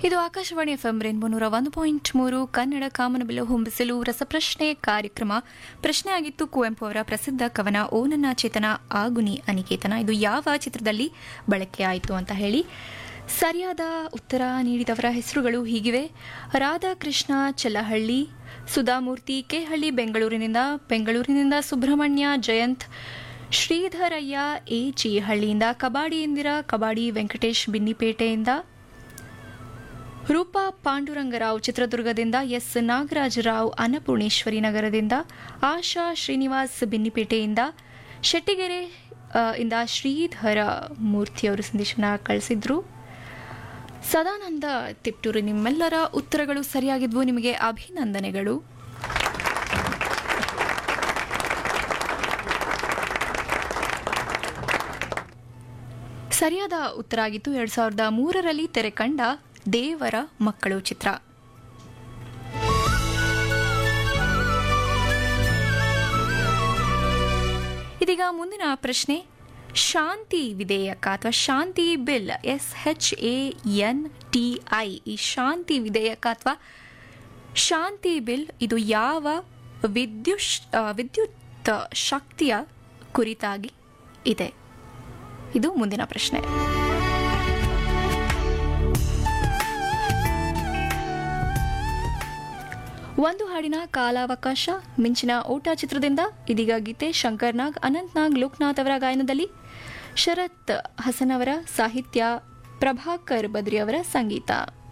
ಇದು Akashvani FM rainbow ನೂರ ಒಂದು ಪಾಯಿಂಟ್ ಮೂರು ಕನ್ನಡ ಕಾಮನಬಿಲ್ಲು ಹೊಂಬಿಸಲು ರಸಪ್ರಶ್ನೆ ಕಾರ್ಯಕ್ರಮ ಪ್ರಶ್ನೆ ಆಗಿತ್ತು ಕುವೆಂಪು ಅವರ ಪ್ರಸಿದ್ಧ ಕವನ ಓ ನನ್ನ ಚೇತನ ಆಗುನಿ ಅನಿಕೇತನ ಇದು ಯಾವ ಚಿತ್ರದಲ್ಲಿ ಬಳಕೆ ಆಯಿತು ಅಂತ ಹೇಳಿ ಸರಿಯಾದ ಉತ್ತರ ನೀಡಿದವರ ಹೆಸರುಗಳು ಹೀಗಿವೆ ರಾಧಾಕೃಷ್ಣ ಚಲ್ಲಹಳ್ಳಿ ಸುಧಾಮೂರ್ತಿ ಕೆಹಳ್ಳಿ ಬೆಂಗಳೂರಿನಿಂದ ಬೆಂಗಳೂರಿನಿಂದ ಸುಬ್ರಹ್ಮಣ್ಯ ಜಯಂತ್ ಶ್ರೀಧರಯ್ಯ ಎ ಜಿ ಹಳ್ಳಿಯಿಂದ ಕಬಾಡಿ ಇಂದಿರ ಕಬಾಡಿ ವೆಂಕಟೇಶ್ ಬಿನ್ನಿಪೇಟೆಯಿಂದ ರೂಪಾ ಪಾಂಡುರಂಗರಾವ್ ಚಿತ್ರದುರ್ಗದಿಂದ ಎಸ್ ನಾಗರಾಜರಾವ್ ಅನ್ನಪೂರ್ಣೇಶ್ವರಿ ನಗರದಿಂದ ಆಶಾ ಶ್ರೀನಿವಾಸ್ ಬಿನ್ನಿಪೇಟೆಯಿಂದ ಶೆಟ್ಟಿಗೆರೆ ಆ, ಇಂದ ಶ್ರೀಧರ ಮೂರ್ತಿಯವರು ಸಂದೇಶನ ಕಳಿಸಿದ್ರು ಸದಾನಂದ ತಿಪ್ಟೂರು ನಿಮ್ಮೆಲ್ಲರ ಉತ್ತರಗಳು ಸರಿಯಾಗಿದ್ವು ನಿಮಗೆ ಅಭಿನಂದನೆಗಳು ಸರಿಯಾದ ಉತ್ತರ ಆಗಿತ್ತು ಎರಡ್ ಸಾವಿರದ ಮೂರರಲ್ಲಿ ತೆರೆ ಕಂಡ ದೇವರ ಮಕ್ಕಳು ಚಿತ್ರ ಇದೀಗ ಮುಂದಿನ ಪ್ರಶ್ನೆ ಶಾಂತಿ ವಿಧೇಯಕ ಅಥವಾ Shanti bill S H A N T I ಈ ಶಾಂತಿ ವಿಧೇಯಕ ಅಥವಾ ಶಾಂತಿ ಬಿಲ್ ಇದು ಯಾವ ವಿದ್ಯುತ್ ವಿದ್ಯುತ್ ಶಕ್ತಿಯ ಕುರಿತಾಗಿ ಇದೆ ಇದು ಮುಂದಿನ ಪ್ರಶ್ನೆ ಒಂದು ಹಾಡಿನ ಕಾಲಾವಕಾಶ ಮಿಂಚಿನ ಓಟ ಚಿತ್ರದಿಂದ ಇದೀಗ ಗೀತೆ ಶಂಕರ್ ನಾಗ್ ಅನಂತ್ ನಾಗ್ ಲೋಕನಾಥ್ ಅವರ ಗಾಯನದಲ್ಲಿ ಶರತ್ ಹಸನ್ ಅವರ ಸಾಹಿತ್ಯ ಪ್ರಭಾಕರ್ ಬದ್ರಿ ಅವರ ಸಂಗೀತ